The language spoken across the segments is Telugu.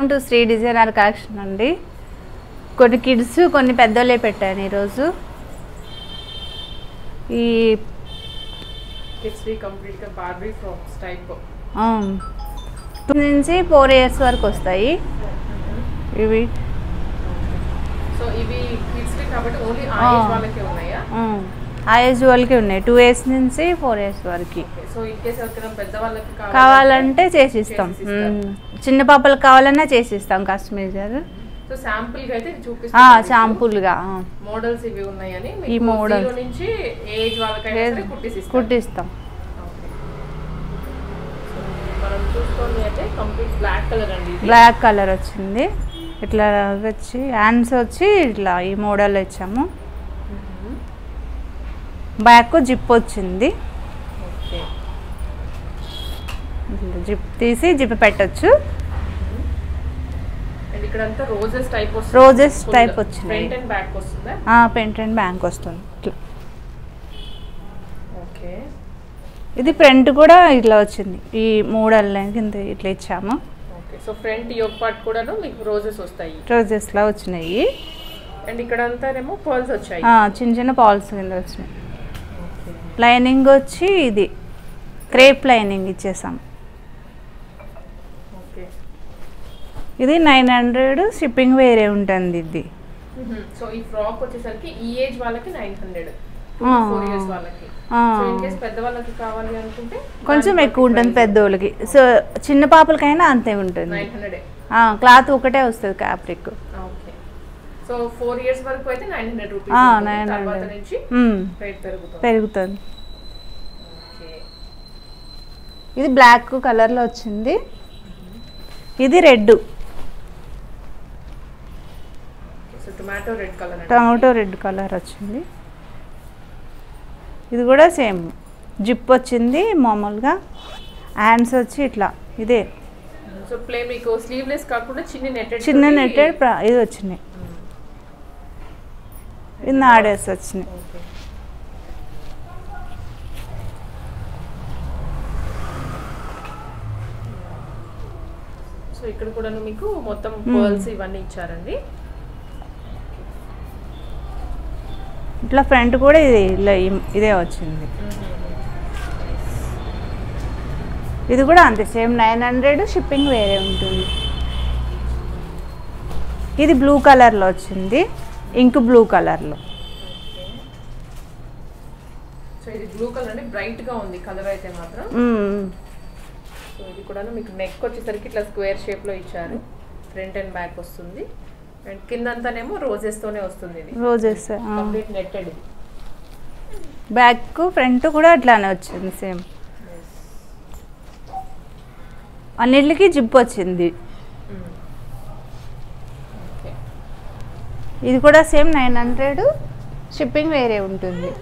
టు శ్రీ డిజైనర్ కలెక్షన్ అండి కొన్ని కిడ్స్ కొన్ని పెద్దోళ్ళే పెట్టాను ఈరోజు ఈ కిడ్స్ వి కంప్లీట్ గా బార్బీ ఫ్రాక్స్ టైప్ టూ నుంచి ఫోర్ ఇయర్స్ వరకు వస్తాయి ఇవి సో ఇవి కిడ్స్ వి కాబట్టి ఓన్లీ ఆ ఆ. ఏజ్ వాళ్ళకే ఉన్నాయా ఆ ఏజ్ వాళ్ళకి ఉన్నాయి టూ ఇయర్స్ నుంచి ఫోర్ ఇయర్స్ వరకు సో ఇన్ కేస్ ఎవరికైనా పెద్ద వాళ్ళకి కావాలంటే చేసిస్తాం చేసిస్తారు. మ్మ్. చిన్న పాపలకు కావాలన్నా చేసిస్తాం కస్టమైజర్ సో శాంపుల్ గా అయితే చూపిస్తాను షాంపూలుగా మోడల్స్ ఇవి ఉన్నాయని ఈ model. జీరో నుంచి ఏజ్ వాళ్ళకైనా సరే కుట్టిసిస్తాం కుట్టిస్తాం Okay. So, మనం చూసుకోండి అయితే కంప్లీట్ బ్లాక్ కలర్ అండి ఇది. బ్లాక్ కలర్ వచ్చింది ఇట్లా వచ్చి హ్యాండ్స్ వచ్చి ఇట్లా ఈ మోడల్ ఇచ్చాము బ్యాక్ జిప్ వచ్చింది Okay. జిప్ తీసి జిప్ పెట్టొచ్చు అండ్ ఇక్కడ అంతా రోజెస్ టైప్ వస్తుంది Roses type వచ్చినాయి. ఫ్రంట్ అండ్ బ్యాక్ వస్తుందా పెంట్ అండ్ బ్యాంక్ వస్తుంది ఇట్లా ఓకే ఇది ఫ్రంట్ కూడా ఇట్లా వచ్చింది ఈ మోడల్ కింద ఇట్లా ఇచ్చాము okay so front yoke part కూడాను మీకు రోజెస్ వస్తాయి రోజెస్లా వచ్చినాయి అండ్ ఇక్కడ అంతానేమో పర్ల్స్ వచ్చాయి ఆ, చిన్న చిన్న పాల్స్ కింద వచ్చినాయి ఓకే లైనింగ్ వచ్చి ఇది క్రేప్ లైనింగ్ ఇచ్చేసాం ఓకే ఇది నైన్ హండ్రెడ్ షిప్పింగ్ వేరే ఉంటుంది ఇది సో ఈ ఫ్రాక్ వచ్చేసరికి ఈ ఏజ్ వాళ్ళకి నైన్ హండ్రెడ్ ఆ. ఫోర్ ఇయర్స్ వాళ్ళకి ఆ. సో ఇన్ కేస్ పెద్ద వాళ్ళకి కావాలి అనుకుంటే కొంచెం ఎక్కువ ఉంటుంది పెద్దోళ్ళకి సో చిన్న పాపలకైనా అంతే ఉంటుంది నైన్ హండ్రెడ్ ఆ, క్లాత్ ఒకటే వస్తుంది క్యాప్రిక్ ఓకే సో ఫోర్ ఇయర్స్ వరకు అయితే నైన్ హండ్రెడ్ రూపీస్ ఆ, ఉంటుంది. 900. తర్వాత నుంచి మ్మ్. రేట్ పెరుగుతుంది పెరుగుతుంది ఓకే ఇది బ్లాక్ కలర్లో వచ్చింది ఇది red so tomato red colour tomato red colour వచ్చింది ఇది కూడా సేమ్ జిప్ వచ్చింది మామూలుగా హ్యాండ్స్ వచ్చి ఇట్లా ఇదే సో ప్లే మీకు స్లీవ్లెస్ కాకుండా చిన్న నెట్టెడ్ చిన్న నెట్టెడ్ ప్ర- ఇది వచ్చినాయి ఇది నాడేస్ వచ్చినాయి ఓకే సో ఇక్కడ కూడా మీకు మొత్తం పర్ల్స్ ఇవన్నీ ఇచ్చారండి ఇట్లా ఫ్రంట్ కూడా ఇది ఇలా ఇ- ఇదే వచ్చింది ఇది కూడా అంతే సేమ్ నైన్ హండ్రెడ్ షిప్పింగ్ వేరే ఉంటుంది ఇది బ్లూ కలర్లో వచ్చింది ఇంక్ బ్లూ కలర్లో సో ఇది బ్లూ కలర్ అండి బ్రైట్ గా ఉంది కలర్ అయితే మాత్రం సో ఇది కూడా మీకు నెక్ వచ్చేసరికి ఇట్లా స్క్వేర్ షేప్ లో ఇచ్చారు ఫ్రంట్ అండ్ బ్యాక్ వస్తుంది అండ్ కిందంతానేమో రోజెస్ తోనే వస్తుంది ఇది రోజెస్ కంప్లీట్ నెట్టెడ్ ఇది బ్యాక్ ఫ్రంట్ కూడా అట్లానే వచ్చింది సేమ్ అన్నిటికి జిప్ వచ్చింది ఓకే ఇది కూడా సేమ్ నైన్ హండ్రెడ్ షిప్పింగ్ వేరే ఉంటుంది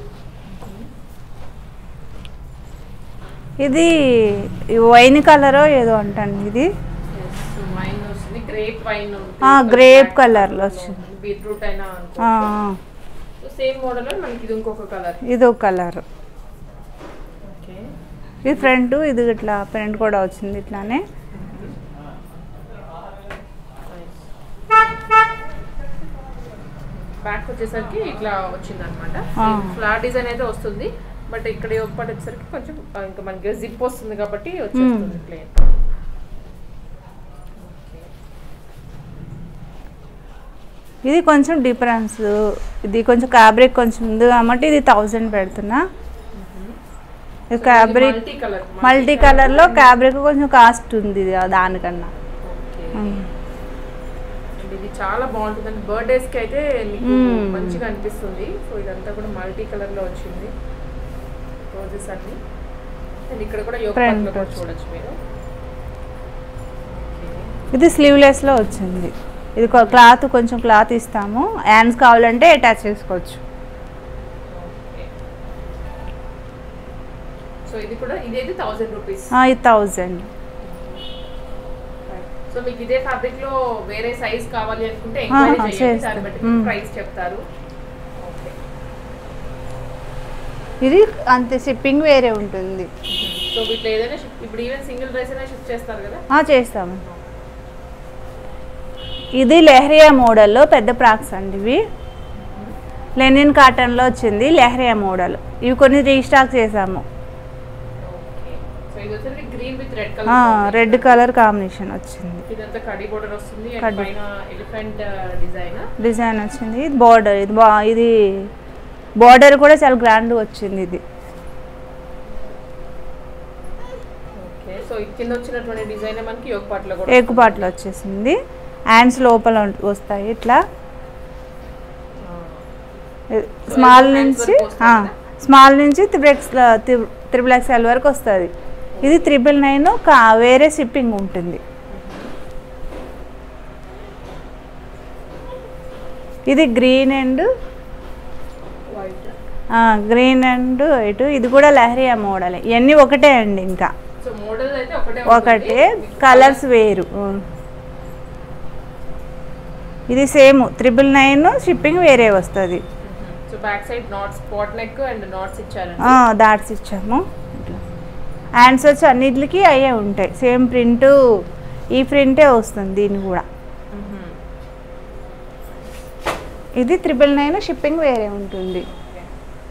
ఇది వైన్ కలరో ఏదో అంటాను ఇది వైన్ వస్తుంది గ్రేప్ వైన్ ఆ, grape colour లో వచ్చింది. బీట్రూట్ అయినా ఆ, అనుకో సేమ్ మోడల్ మనకి ఇది ఇంకొక కలర్ ఇది ఒక కలర్ ఓకే ఇది ఫ్రంట్ ఇది ఇట్లా ఫ్రంట్ కూడా వచ్చింది ఇట్లానే బ్యాక్ వచ్చేసరికి ఇట్లా వచ్చింది అనమాట ఆ. ఫ్లాట్ డిజైన్ అయితే వస్తుంది బట్ ఇక్కడ ఒక పాటు వచ్చేసరికి కొంచెం ఆ, ఇంకా మనకి జిప్ వస్తుంది కాబట్టి వచ్చేస్తుంది ప్లేన్ ఇది కొంచెం డిఫరెన్స్ ఇది కొంచెం ఫ్యాబ్రిక్ కొంచెం ఉంది కాబట్టి ఇది థౌజండ్ పెడుతున్నా ఇది ఫ్యాబ్రిక్ మల్టీ కలర్ మల్టీ కలర్లో ఫ్యాబ్రిక్ కొంచెం కాస్ట్ ఉంది ఇది దానికన్నా ఉమ్. ఇది చాలా బాగుంటుంది అండి బర్త్డేస్ కి అయితే మీకు మ్మ్. మంచిగా అనిపిస్తుంది సో ఇదంతా కూడా మల్టీ కలర్ లో వచ్చింది రోజెస్ అన్ని అండ్ ఇక్కడ కూడా యోగ Front కూడా వచ్చి- చూడొచ్చు మీరు ఇది స్లీవ్లెస్లో వచ్చింది ఇది కొ- క్లాత్ కొంచెం క్లాత్ ఇస్తాము హ్యాండ్స్ కావాలంటే అటాచ్ చేసుకోవచ్చు సో ఇది కూడా ఇదైతే థౌసండ్ రూపీస్ ఆ, ఇది థౌజండ్ సో మీకు ఇదే ఫ్యాబ్రిక్ లో వేరే సైజ్ కావాలి అనుకుంటే ఆహా, ఎంక్వైరీ చేయండి చేస్తాం. దాన్ని బట్టి మ్మ్. ప్రైస్ చెప్తారు ఓకే ఇది అంతే షిప్పింగ్ వేరే ఉంటుంది సో వీటిలో ఏదైనా ship- ఇప్పుడు ఈవెన్ సింగిల్ డ్రెస్ అయినా షిప్ చేస్తారు కదా ఆ, చేస్తాము ఇది లెహరియా మోడల్లో పెద్ద ప్రాక్స్ అండి ఇవి లెనిన్ కాటన్లో వచ్చింది లెహరియా మోడల్ ఇవి కొన్ని రీస్టాక్ చేసాము ఓకే సో ఇది వచ్చేసరికి గ్రీన్ విత్ రెడ్ ఆ, కలర్ రెడ్ కలర్ కాంబినేషన్ వచ్చింది ఇదంతా కడి బోర్డర్ వస్తుంది అండ్ కడ్డీ. పైన ఎలిఫెంట్ డిజైన్ డిజైన్ వచ్చింది ఇది బార్డర్ ఇది బా ఇది బార్డర్ కూడా చాలా గ్రాండ్ వచ్చింది ఇది ఓకే సో ఈ కింద వచ్చినటువంటి డిజైన్ మనకి యోగ పాటలో కూడా ఏకుపాట్లో వచ్చేసింది హ్యాండ్స్ లోపల ఉం- వస్తాయి ఇట్లా స్మాల్ hands నుంచి వరకు వస్తాయి స్మాల్ నుంచి త్రిబుల్ ఎక్స్ త్రిబుల్ ఎక్స్ఎల్ వరకు వస్తుంది ఇది త్రిబుల్ నైన్ కా వేరే షిప్పింగ్ ఉంటుంది ఇది green and white green and white ఇది కూడా లహరియా మోడల్ ఇవన్నీ ఒకటే అండి ఇంకా సో మోడల్ అయితే ఒకటే ఒకటే కలర్స్ వేరు ఉం. ఇది సేమ్ త్రిబుల్ నైన్ షిప్పింగ్ వేరే వస్తుంది so back side knot spot neck and knots ఇచ్చారండి దాట్స్ ఇచ్చాము ఇట్లా హ్యాండ్స్ వచ్చి అన్నిటికి అయ్యే ఉంటాయి సేమ్ ప్రింట్ ఈ ప్రింటే వస్తుంది దీని కూడా మ్మ్. ఇది త్రిబుల్ నైన్ షిప్పింగ్ వేరే ఉంటుంది ఓకే.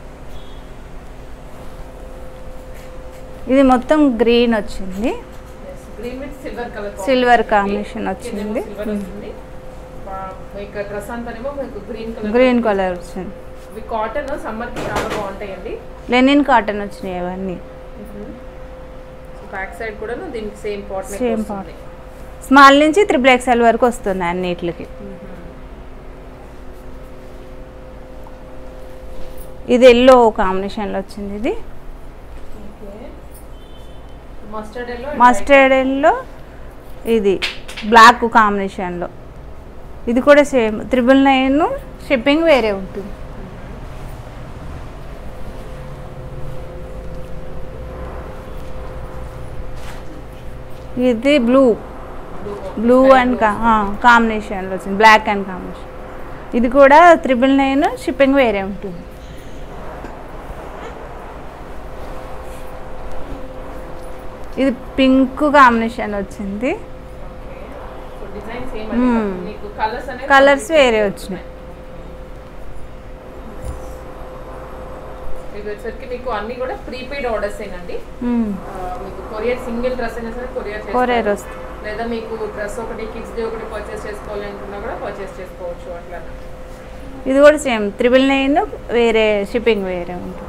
ఇది మొత్తం గ్రీన్ వచ్చింది Yes, green with silver colour silver combination వచ్చింది సిల్వర్ వస్తుంది బా- మీకు డ్రెస్ అంతానేమో మీకు గ్రీన్ కలర్ గ్రీన్ కలర్ వచ్చింది ఇవి కాటన్ సమ్మర్ కి చాలా బాగుంటాయండి లెనిన్ కాటన్ వచ్చినాయి అవన్నీ బ్యాక్ సైడ్ కూడా దీనికి same part Same part. Small నుంచి త్రిబుల్ ఎక్స్ఎల్ వరకు వస్తుంది అన్నిటికి ఇది ఎల్లో కాంబినేషన్లో వచ్చింది ఇది మస్టర్డ్ ఎల్లో మస్టర్డ్ ఎల్లో ఇది బ్లాక్ కాంబినేషన్లో ఇది కూడా సేమ్ త్రిబుల్ నైన్ షిప్పింగ్ వేరే ఉంటుంది ఇది బ్లూ బ్లూ అండ్ కాంబినేషన్లో వచ్చింది బ్లాక్ అండ్ కాంబినేషన్ ఇది కూడా త్రిబుల్ నైన్ షిప్పింగ్ వేరే ఉంటుంది ఇది పింక్ కాంబినేషన్ వచ్చింది సో డిజైన్ సేమ్ Hmm. మీకు కలర్స్ అనేవి కలర్స్ వేరే వచ్చినాయి ఇది వచ్చేసరికి మీకు అన్ని కూడా ప్రీపెయిడ్ ఆర్డర్స్ ఏనండి మ్మ్. ఆ, మీకు కొరియర్ సింగిల్ డ్రెస్ అయినా సరే కొరియర్ కొరియర్ వస్తుంది లేదా మీకు డ్రెస్ ఒకటి కిడ్స్ డే ఒకటి పర్చేస్ చేసుకోవాలి అనుకున్నా కూడా పర్చేస్ చేసుకోవచ్చు అట్లా ఇది కూడా సేమ్ త్రిబుల్ నైన్ వేరే షిప్పింగ్ వేరే ఉంటుంది